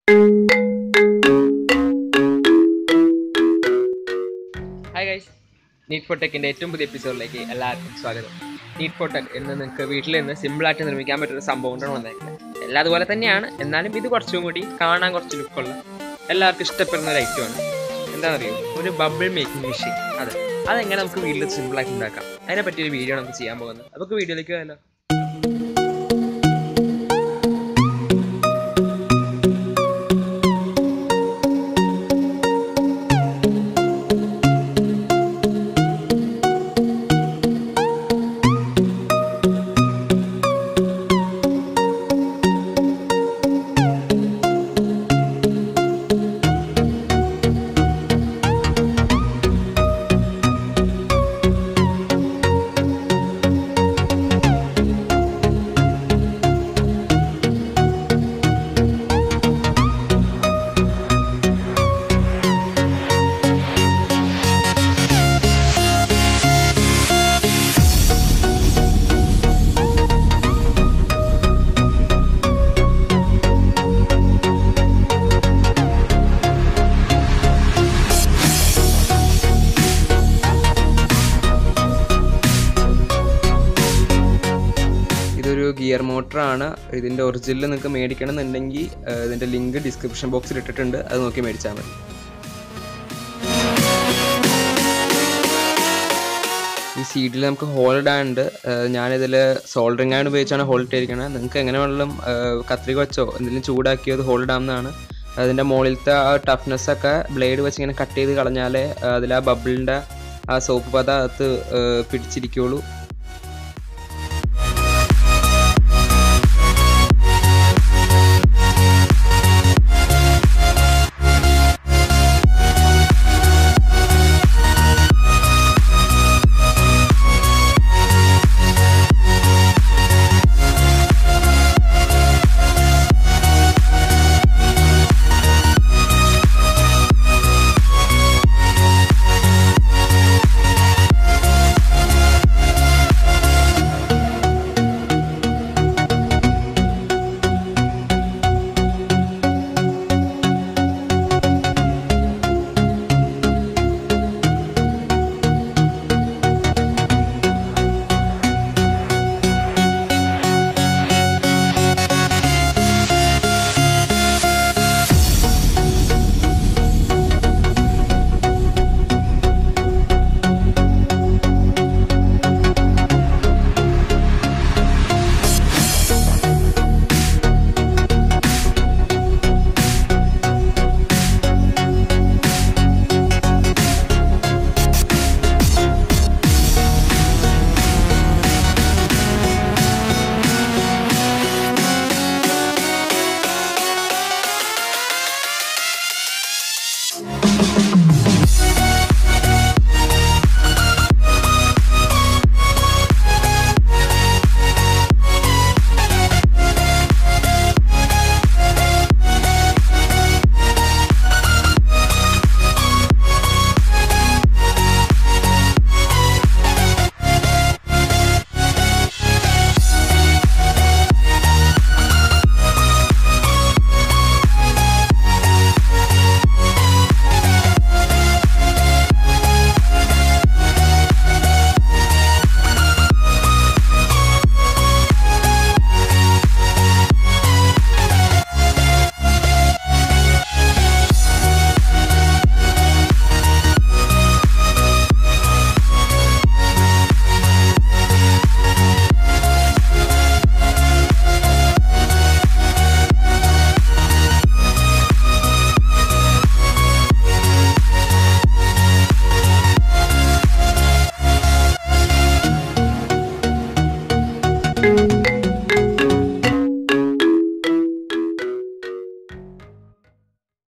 hi guys NEET ഫോട്ടെക്കിൻ്റെ ഏറ്റവും പുതിയ എപ്പിസോഡിലേക്ക് എല്ലാവർക്കും സ്വാഗതം നീറ്റ് ഫോട്ടെക് എന്ന് നിങ്ങൾക്ക് വീട്ടിൽ നിന്ന് സിമ്പിളായിട്ട് നിർമ്മിക്കാൻ പറ്റുന്ന സംഭവം കൊണ്ടാണ് വന്നേക്കുന്നത് എല്ലാം അതുപോലെ തന്നെയാണ് എന്നാലും ഇത് കുറച്ചും കൂടി കാണാൻ കുറച്ച് ലുക്കുള്ള എല്ലാവർക്കും ഇഷ്ടപ്പെടുന്ന ഒരു ഐറ്റമാണ് എന്താണെന്നറിയോ ഒരു ബബിൾ മേക്കിംഗ് മെഷീൻ അതെ അതെങ്ങനെ നമുക്ക് വീട്ടിൽ സിമ്പിളായിട്ട് ഉണ്ടാക്കാം അതിനെ പറ്റിയൊരു വീഡിയോ നമുക്ക് ചെയ്യാൻ പോകുന്നത് നമുക്ക് വീഡിയോയിലേക്ക് പോയാലോ ഇതൊരു ഗിയർ മോട്ടറാണ് ഇതിൻ്റെ ഒറിജിനൽ നിങ്ങൾക്ക് മേടിക്കണം എന്നുണ്ടെങ്കിൽ ഇതിൻ്റെ ലിങ്ക് ഡിസ്ക്രിപ്ഷൻ ബോക്സിൽ ഇട്ടിട്ടുണ്ട് അത് നോക്കി മേടിച്ചാൽ മതി ഈ സീഡിൽ നമുക്ക് ഹോൾ ഇടാനുണ്ട് ഏഹ് ഞാനിതിൽ സോൾഡറിങ് ആണ് ഉപയോഗിച്ചാണ് ഹോൾ ഇട്ടിരിക്കുന്നത് നിങ്ങൾക്ക് എങ്ങനെ വേണമെങ്കിലും ഏഹ് കത്രിക വെച്ചോ എന്തെങ്കിലും ചൂടാക്കിയോ അത് ഹോൾ ഇടാവുന്നതാണ് അതിൻ്റെ മുകളിലത്തെ ആ ടഫ്നെസ് ഒക്കെ ബ്ലേഡ് വെച്ച് ഇങ്ങനെ കട്ട് ചെയ്ത് കളഞ്ഞാലേ അതിൽ ആ ബബിളിൻ്റെ ആ സോപ്പ് പത അകത്ത് ഏഹ് പിടിച്ചിരിക്കുള്ളൂ